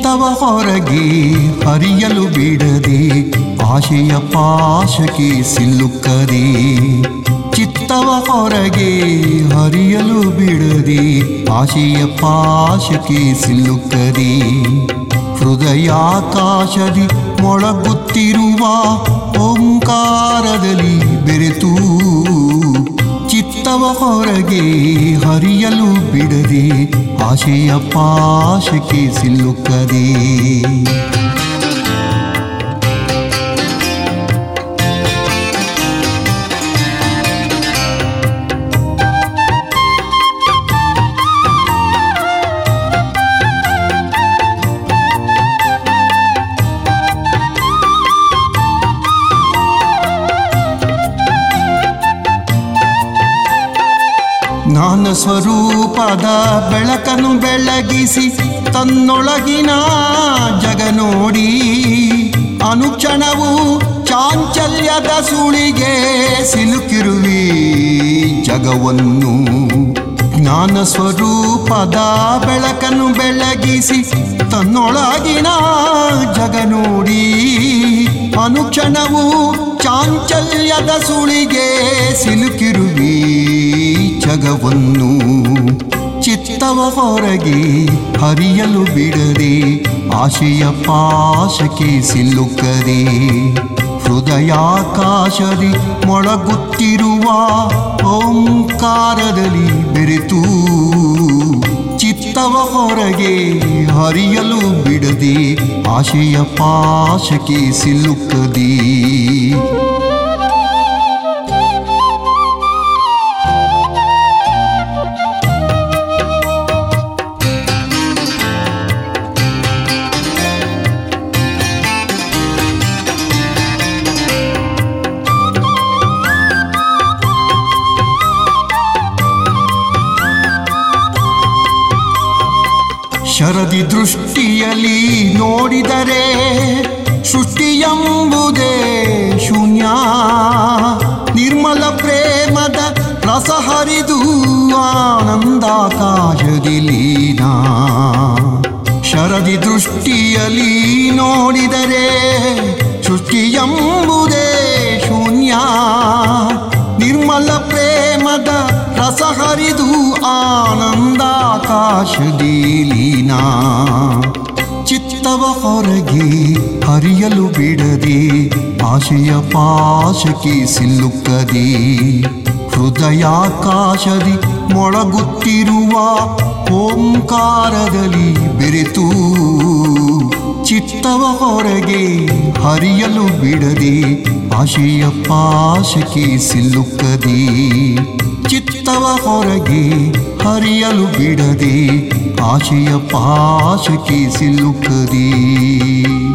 ಚಿತ್ತವ ಹೊರಗೆ ಹರಿಯಲು ಬಿಡದೆ ಆಶೆಯ ಪಾಶಕ್ಕೆ ಸಿಲುಕದೆ ಚಿತ್ತವ ಹೊರಗೆ ಹರಿಯಲು ಬಿಡದೆ ಆಶೆಯ ಪಾಶಕ್ಕೆ ಸಿಲುಕದೆ ಹೃದಯಾಕಾಶದಿ ಮೊಳಗುತ್ತಿರುವ ಓಂಕಾರದಲ್ಲಿ ಬೆರೆತು ಚಿತ್ತವ ಹೊರಗೆ ಹರಿಯಲು ಬಿಡದೆ ಆಶೆಯ ಪಾಶಕ್ಕೆ ಸಿಲುಕದೆ ಜ್ಞಾನ ಸ್ವರೂಪದ ಬೆಳಕನ್ನು ಬೆಳಗಿಸಿ ತನ್ನೊಳಗಿನ ಜಗ ನೋಡಿ ಅನುಕ್ಷಣವು ಚಾಂಚಲ್ಯದ ಸುಳಿಗೆ ಸಿಲುಕಿರುವಿ ಜಗವನ್ನು ಜ್ಞಾನ ಸ್ವರೂಪದ ಬೆಳಕನ್ನು ಬೆಳಗಿಸಿ ತನ್ನೊಳಗಿನ ಜಗ ನೋಡಿ ಅನುಕ್ಷಣವು ಚಾಂಚಲ್ಯದ ಸುಳಿಗೆ ಸಿಲುಕಿರುವಿ ಜಗವನ್ನು ಚಿತ್ತವ ಹೊರಗೆ ಹರಿಯಲು ಬಿಡದೆ ಆಶೆಯ ಪಾಶಕ್ಕೆ ಸಿಲುಕದೆ ಹೃದಯಾಕಾಶದಿ ಮೊಳಗುತ್ತಿರುವ ಓಂಕಾರದಲ್ಲಿ ಬೆರೆತು ಚಿತ್ತವ ಹೊರಗೆ ಹರಿಯಲು ಬಿಡದೆ ಆಶೆಯ ಪಾಶಕ್ಕೆ ಸಿಲುಕದೆ ಶರದಿ ದೃಷ್ಟಿಯಲ್ಲಿ ನೋಡಿದರೆ ಸೃಷ್ಟಿಯಂಬುದೇ ಶೂನ್ಯ ನಿರ್ಮಲ ಪ್ರೇಮದ ರಸ ಹರಿದು ಆನಂದಾಕಾಶದಿ ಲೀನ ಶರದಿ ದೃಷ್ಟಿಯಲ್ಲಿ ನೋಡಿದರೆ ಸೃಷ್ಟಿಯಂಬುದೇ ಶೂನ್ಯ ನಿರ್ಮಲ ಪ್ರೇಮದ ರಸ ಹರಿದು ಆನಂದಾಕಾಶದಿ ಲೀನ ಚಿತ್ತವ ಹೊರಗೆ ಹರಿಯಲು ಬಿಡದೆ ಆಶೆಯ ಪಾಶಕ್ಕೆ ಸಿಲುಕದೆ ಹೃದಯಾಕಾಶದಿ ಮೊಳಗುತ್ತಿರುವ ಓಂಕಾರದಲ್ಲಿ ಬೆರೆತು ಚಿತ್ತವ ಹೊರಗೆ ಹರಿಯಲು ಬಿಡದೆ ಆಶೆಯ ಪಾಶಕ್ಕೆ ಸಿಲುಕದೆ ಚಿತ್ತವ ಹೊರಗೆ ಹರಿಯಲು ಬಿಡದೆ ಆಶೆಯ ಪಾಶಕ್ಕೆ ಸಿಲುಕದೆ